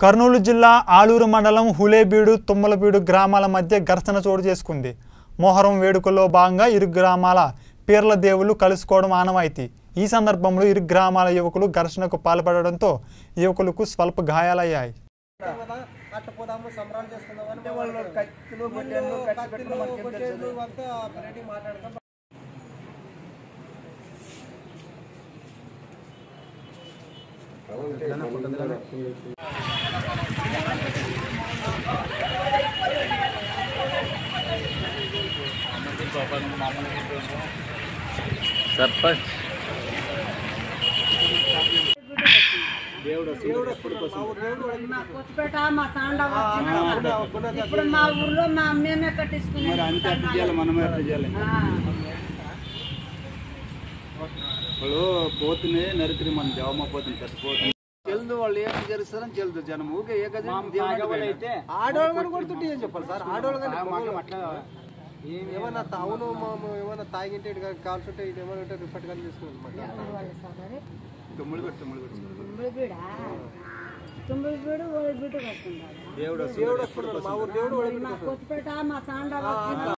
కర్నూలు జిల్లా ఆలూరు మండలం హులేబీడు తుమ్మలబీడు గ్రామాల మధ్య ఘర్షణ చోటు చేసుకుంది మొహరం వేడుకల్లో భాగంగా ఇరు గ్రామాల పీర్ల దేవుళ్ళు కలుసుకోవడం ఆనవాయితీ ఈ సందర్భంలో ఇరు గ్రామాల యువకులు ఘర్షణకు పాల్పడడంతో యువకులకు స్వల్ప గాయాలయ్యాయి కదా అట్ట పోదాము సంబరాలు చేసుకుందామని అంటే వాళ్ళు కత్తులు, గొడ్డళ్ళు, కత్తి కత్తులు, పెట్టుకుని మనకేం గొడ్డళ్ళు తెలుసు? అంతా రెడీ మాట్లాడతాం సర్పంచ్ దేవుడు దేవుడు ఎప్పుడు కోసం మా కొత్తపేట మా తాండా వచ్చింది ఇప్పుడు మా ఊర్లో మా మేమే కట్టించుకున్నాం మరి అంతే అట్లా చేయాలి మనమే అట్లా చేయాలి వాళ్ళు పోతునే నరిత్రి మన జవమ పోతుంది చచ్చిపోతుంది జల్దు వాళ్ళు ఏం చేస్తారని జల్దు జనం ఊకే ఏ గది అయితే ఆడవాళ్ళు కూడా కొడుతుంటే ఏం చెప్పాలి సార్ ఆడవాళ్ళు కానీ ఏమన్నా తావును మాము ఏమన్నా తాగింటే ఇటు కాల్చుంటే ఇటు ఏమైనా ఉంటే రిపట్ కానీ తీసుకున్నాను తుమ్ముడు పెట్టి తుమ్ముడు పెట్టి తుంబిబీడ తుంబిబీడు ఓడిబీడు వస్తుంది దేవుడు దేవుడు వస్తున్నాడు మా ఊరు దేవుడు మా కొత్తపేట మా తాండా వచ్చింది